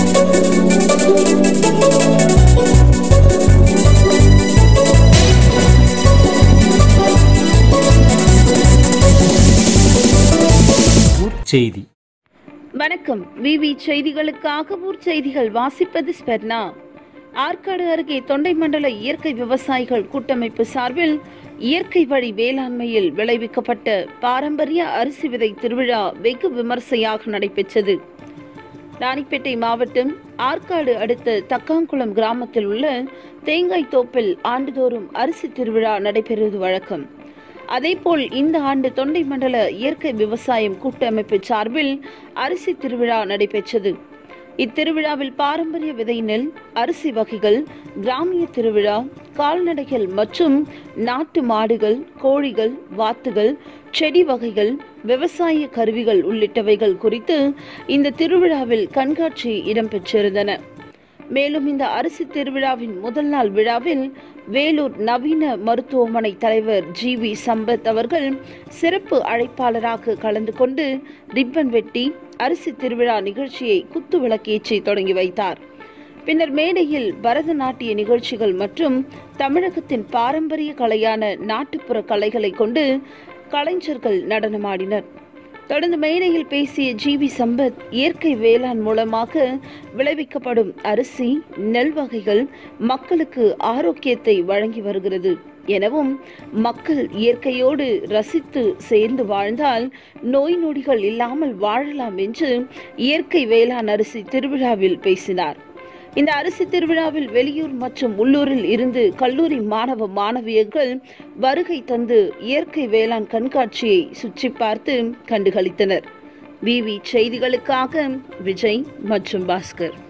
செய்தி வணக்கம் விவி செய்திகளுக்காக ஊர் செய்திகள் வாசிப்பது ஸ்பெர்னா ஆற்காடு அருகே தொண்டை மண்டல இயற்கை விவசாயிகள் கூட்டமைப்பு சார்பில் இயற்கை வழி வேளாண்மையில் விளைவிக்கப்பட்ட பாரம்பரிய அரிசி விதை திருவிழா வெகு விமர்சையாக நடைபெற்றது ராணிப்பேட்டை மாவட்டம் ஆற்காடு அடுத்த தக்காங்குளம் கிராமத்தில் உள்ள தேங்காய் தோப்பில் ஆண்டுதோறும் அரிசி திருவிழா நடைபெறுவது வழக்கம் அதேபோல் இந்த ஆண்டு தொண்டை மண்டல இயற்கை விவசாயம் கூட்டமைப்பு சார்பில் அரிசி திருவிழா நடைபெற்றது இத்திருவிழாவில் பாரம்பரிய விதை நெல் அரிசி வகைகள் கிராமிய திருவிழா கால்நடைகள் மற்றும் நாட்டு மாடுகள் கோழிகள் வாத்துகள் செடி வகைகள் விவசாய கருவிகள் உள்ளிட்டவைகள் குறித்து இந்த திருவிழாவில் கண்காட்சி இடம்பெற்றிருந்தன மேலும் இந்த அரிசி திருவிழாவின் முதல் நாள் விழாவில் வேலூர் நவீன மருத்துவமனை தலைவர் ஜி வி சம்பத் அவர்கள் சிறப்பு அழைப்பாளராக கலந்து கொண்டு ரிப்பன் வெட்டி அரிசி திருவிழா நிகழ்ச்சியை குத்து விளக்கேற்றி தொடங்கி வைத்தார் பின்னர் மேடையில் பரதநாட்டிய நிகழ்ச்சிகள் மற்றும் தமிழகத்தின் பாரம்பரிய கலையான நாட்டுப்புற கலைகளை கொண்டு கலைஞர்கள் நடனமாடினர் தொடர்ந்து மேடையில் பேசிய ஜி வி சம்பத் இயற்கை வேளாண் மூலமாக விளைவிக்கப்படும் அரிசி நெல் வகைகள் மக்களுக்கு ஆரோக்கியத்தை வழங்கி வருகிறது எனவும் மக்கள் இயற்கையோடு ரசித்து சேர்ந்து வாழ்ந்தால் நோய் நொடிகள் இல்லாமல் வாழலாம் என்று இயற்கை வேளாண் அரிசி திருவிழாவில் பேசினார் இந்த அரிசி திருவிழாவில் வெளியூர் மற்றும் உள்ளூரில் இருந்து கல்லூரி மாணவ மாணவியர்கள் வருகை தந்து இயற்கை வேளாண் கண்காட்சியை சுற்றி பார்த்து கண்டுகளித்தனர் விவி செய்திகளுக்காக விஜய் மற்றும் பாஸ்கர்